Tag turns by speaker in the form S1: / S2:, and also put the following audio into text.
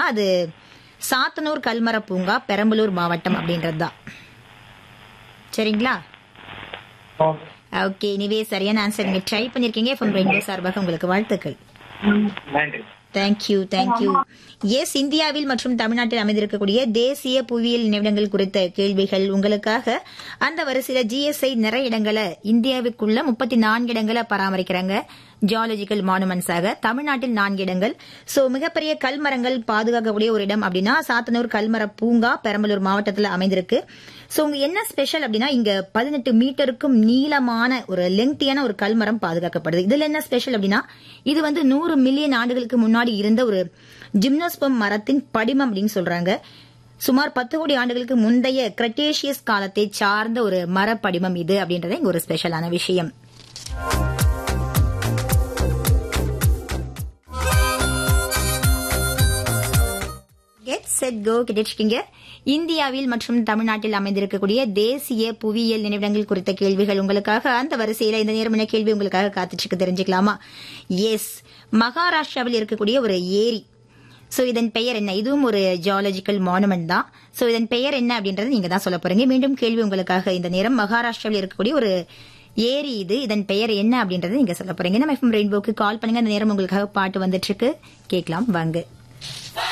S1: அது சாத்தனூர் கல்மர பூங்கா பெரம்பலூர் மாவட்டம் அப்படின்றது தான் சரிங்களா
S2: ஓகே
S1: ஓகே இனிவே சரியான ஆன்சர் நீங்க ட்ரை பண்ணிருக்கீங்க எஃப்எம் ரெயின்போ சார்பாக உங்களுக்கு வாழ்த்துக்கள்
S2: நன்றி
S1: தேங்க்யூ தேங்க்யூ எஸ் இந்தியாவில் மற்றும் தமிழ்நாட்டில் அமைந்திருக்கக்கூடிய தேசிய புவியியல் நிமிடங்கள் குறித்த கேள்விகள் உங்களுக்காக அந்த வரிசையில ஜிஎஸ்ஐ நிறைய இடங்களை இந்தியாவுக்குள்ள முப்பத்தி நான்கு இடங்களை பராமரிக்கிறாங்க ஜியாலஜிக்கல் மானுமெண்ட்ஸாக தமிழ்நாட்டில் நான்கு இடங்கள் சோ மிகப்பெரிய கல்மரங்கள் பாதுகாக்கக்கூடிய ஒரு இடம் அப்படின்னா சாத்தனூர் கல்மர பூங்கா பெரம்பலூர் மாவட்டத்தில் அமைந்திருக்கு சோ உங்க என்ன ஸ்பெஷல் அப்படின்னா இங்க பதினெட்டு மீட்டருக்கும் நீளமான ஒரு லெங்க்தியான ஒரு கல்மரம் பாதுகாக்கப்படுது இதுல என்ன ஸ்பெஷல் அப்படின்னா இது வந்து நூறு மில்லியன் ஆண்டுகளுக்கு முன்னாடி இருந்த ஒரு ஜிம்னோஸ்பம் மரத்தின் படிமம் அப்படின்னு சொல்றாங்க சுமார் பத்து கோடி ஆண்டுகளுக்கு முந்தைய கிரட்டேஷியஸ் காலத்தை சார்ந்த ஒரு மரப்படிமம் இது அப்படின்றத இங்க ஒரு ஸ்பெஷலான விஷயம் கெட் செட் கோ கிடைச்சிருக்கீங்க இந்தியாவில் மற்றும் தமிழ்நாட்டில் அமைந்திருக்கக்கூடிய தேசிய புவியியல் நினைவிடங்கள் குறித்த கேள்விகள் உங்களுக்காக அந்த வரிசையில இந்த நேரம் என்ன கேள்வி உங்களுக்காக காத்துட்டு தெரிஞ்சுக்கலாமா எஸ் மகாராஷ்டிராவில் இருக்கக்கூடிய ஒரு ஏரி சோ இதன் பெயர் என்ன இதுவும் ஒரு ஜியாலஜிக்கல் மானுமெண்ட் தான் சோ இதன் பெயர் என்ன அப்படின்றது நீங்க தான் சொல்ல போறீங்க மீண்டும் கேள்வி உங்களுக்காக இந்த நேரம் மகாராஷ்டிராவில் இருக்கக்கூடிய ஒரு ஏரி இது இதன் பெயர் என்ன அப்படின்றது நீங்க சொல்ல போறீங்க நம்ம எஃப்எம் ரெயின்போக்கு கால் பண்ணுங்க அந்த நேரம் உங்களுக்காக பாட்டு வந்துட்டு இருக்கு கேட்கலாம் வாங்க